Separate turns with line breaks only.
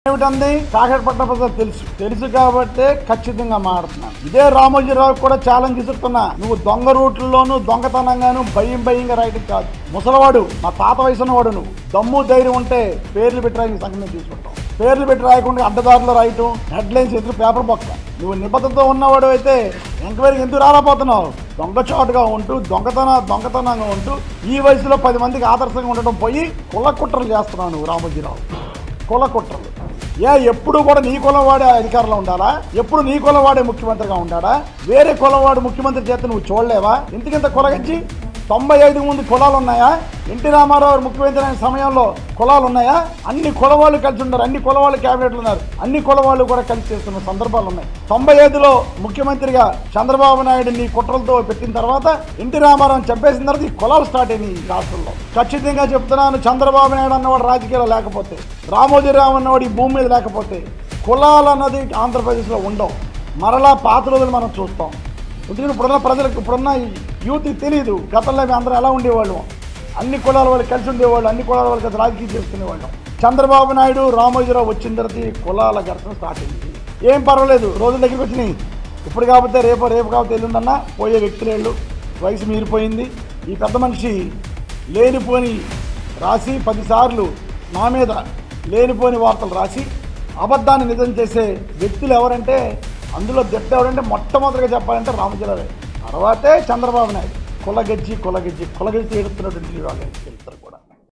ఏమిటంది కాకరపట్నం ప్రజలు తెలుసు తెలుసు కాబట్టే ఖచ్చితంగా మాడుతున్నాను ఇదే రామోజీరావు కూడా ఛాలెంజ్ ఇస్తున్నా నువ్వు దొంగ రూట్లలోను దొంగతనంగాను భయం భయంగా రాయటం కాదు ముసలవాడు మా తాత వయసున్న వాడు నువ్వు దమ్ము ధైర్యం ఉంటే పేర్లు పెట్టి రాయని సంగతి నేను తీసుకుంటాం పేర్లు పెట్టి రాయకుండా అడ్డదారులు రాయటం హెడ్లైన్స్ ఎదురు పేపర్ బొక్క నువ్వు నిబద్ధతతో ఉన్నవాడు అయితే ఎంక్వైరీకి ఎందుకు రాలేకపోతున్నావు దొంగచాటుగా ఉంటూ దొంగతన దొంగతనంగా ఉంటూ ఈ వయసులో పది మందికి ఆదర్శంగా ఉండటం పోయి కుల కుట్రలు చేస్తున్నావు నువ్వు రామోజీరావు కుల కుట్రలు ఏ ఎప్పుడు కూడా నీ కులం వాడే అధికారంలో ఉండాలా ఎప్పుడు నీ కులం వాడే ముఖ్యమంత్రిగా ఉండాలా వేరే కులం వాడు ముఖ్యమంత్రి చేత నువ్వు చూడలేవా ఇంతకింత కులగచ్చి తొంభై ఐదు ముందు కులాలు ఉన్నాయా ఎన్టీ రామారావు ముఖ్యమంత్రి అయిన సమయంలో కులాలు ఉన్నాయా అన్ని కుల వాళ్ళు కలిసి ఉన్నారు అన్ని కుల వాళ్ళు క్యాబినెట్లు ఉన్నారు అన్ని కుల వాళ్ళు కూడా కలిసి చేస్తున్న సందర్భాలు ఉన్నాయి తొంభై ఐదులో ముఖ్యమంత్రిగా చంద్రబాబు నాయుడు నీ కుట్రలతో పెట్టిన తర్వాత ఎన్టీ రామారావు చంపేసిన తర్వాత ఈ కులాలు స్టార్ట్ అయినాయి ఈ రాష్ట్రంలో ఖచ్చితంగా చెప్తున్నాను చంద్రబాబు నాయుడు అన్నవాడు రాజకీయాలు లేకపోతే రామోజీరావు అన్నవాడు ఈ భూమి మీద లేకపోతే కులాలు అన్నది ఆంధ్రప్రదేశ్లో ఉండవు మరలా పాత రోజులు మనం చూస్తాం ఎందుకంటే ఇప్పుడున్న ప్రజలకు ఇప్పుడున్న ఈ యూత్కి తెలియదు గతంలో మేము అందరం ఎలా ఉండేవాళ్ళం అన్ని కులాల వాళ్ళు కలిసి ఉండేవాళ్ళు అన్ని కులాల వాళ్ళు కలిసి రాజకీయం చేసుకునేవాళ్ళం చంద్రబాబు నాయుడు రామోజీరావు వచ్చిన తర్వాత ఈ కులాల ఘర్షణ స్టార్ట్ అయింది ఏం పర్వాలేదు రోజుల దగ్గరికి వచ్చినాయి ఇప్పుడు కాకపోతే రేపు రేపు కాకపోతే ఎల్లుండన్నా పోయే వ్యక్తులేళ్ళు వయసు మీరిపోయింది ఈ పెద్ద మనిషి లేనిపోని రాసి పదిసార్లు నా మీద లేనిపోని వార్తలు రాసి అబద్ధాన్ని నిజం చేసే వ్యక్తులు ఎవరంటే అందులో దిట్ట ఎవరంటే మొట్టమొదటిగా చెప్పాలంటే రామచంద్రరావు తర్వాతే చంద్రబాబు నాయుడు కులగజ్జి కులగజ్జి కులగజ్జి ఎడుతున్నటువంటి వాళ్ళు ఇద్దరు కూడా